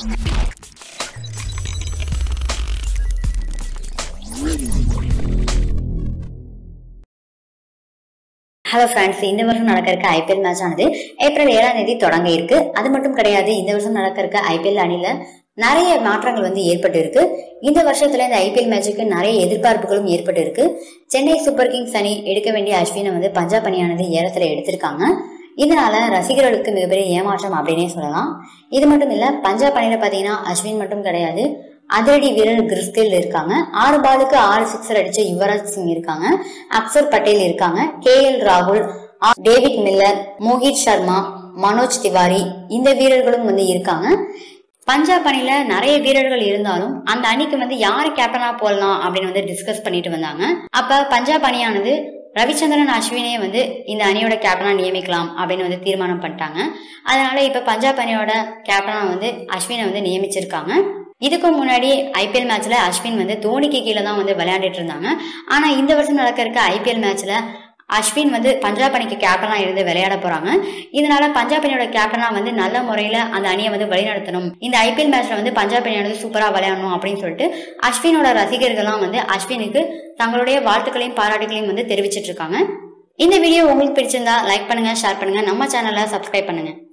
Hello friends இந்த வருஷம் நடக்க இருக்க ஐபிஎல் மேட்ச் ஆனது ஏப்ரல் ஏழாம் தேதி தொடங்க இருக்கு அது மட்டும் கிடையாது இந்த வருஷம் நடக்க இருக்க ஐபிஎல் அணில நிறைய மாற்றங்கள் வந்து ஏற்பட்டு இருக்கு இந்த வருஷத்துல இந்த ஐபிஎல் மேட்சுக்கு நிறைய எதிர்பார்ப்புகளும் ஏற்பட்டு இருக்கு சென்னை சூப்பர் கிங்ஸ் அணி எடுக்க வேண்டிய அஸ்வினை வந்து பஞ்சாப் அணியானது ஏலத்துல எடுத்திருக்காங்க இதனால ரசிகர்களுக்கு மிகப்பெரிய ஏமாற்றம் அப்படின்னே சொல்லலாம் இது மட்டும் இல்ல பஞ்சாப் அணியில பாத்தீங்கன்னா அஸ்வின் மட்டும் கிடையாது அதிரடி வீரர் கிறிஸ்கில் இருக்காங்க ஆறு பாலுக்கு ஆறு சிக்ஸர் அடிச்ச யுவராஜ் சிங் இருக்காங்க அக்சர் பட்டேல் இருக்காங்க கே எல் ராகுல் R. David Miller Mohit Sharma Manoj Tiwari இந்த வீரர்களும் வந்து இருக்காங்க பஞ்சாப் அணில நிறைய வீரர்கள் இருந்தாலும் அந்த அணிக்கு வந்து யாரு கேப்டனா போடலாம் அப்படின்னு வந்து டிஸ்கஸ் பண்ணிட்டு வந்தாங்க அப்ப பஞ்சாப் அணியானது ரவிச்சந்திரன் அஸ்வினே வந்து இந்த அணியோட கேப்டனா நியமிக்கலாம் அப்படின்னு வந்து தீர்மானம் பண்ணிட்டாங்க அதனால இப்ப பஞ்சாப் அணியோட கேப்டனா வந்து அஸ்வினை வந்து நியமிச்சிருக்காங்க இதுக்கு முன்னாடி ஐபிஎல் மேட்ச்ல அஸ்வின் வந்து தோனிக்கு கீழே தான் வந்து விளையாண்டுட்டு இருந்தாங்க ஆனா இந்த வருஷம் நடக்க இருக்க ஐபிஎல் மேட்ச்ல அஸ்வின் வந்து பஞ்சாப் அணிக்கு கேப்டனா இருந்து விளையாட போறாங்க இதனால பஞ்சாப் அணியோட கேப்டனா வந்து நல்ல முறையில அந்த அணியை வந்து வழிநடத்தணும் இந்த ஐபிஎல் மேட்ச்ல வந்து பஞ்சாப் அணியானது சூப்பரா விளையாடணும் அப்படின்னு சொல்லிட்டு அஸ்வினோட ரசிகர்கள்லாம் வந்து அஸ்வினுக்கு தங்களுடைய வாழ்த்துக்களையும் பாராட்டுகளையும் வந்து தெரிவிச்சிட்டு இருக்காங்க இந்த வீடியோ உங்களுக்கு பிடிச்சிருந்தா லைக் பண்ணுங்க ஷேர் பண்ணுங்க நம்ம சேனலை சப்ஸ்கிரைப் பண்ணுங்க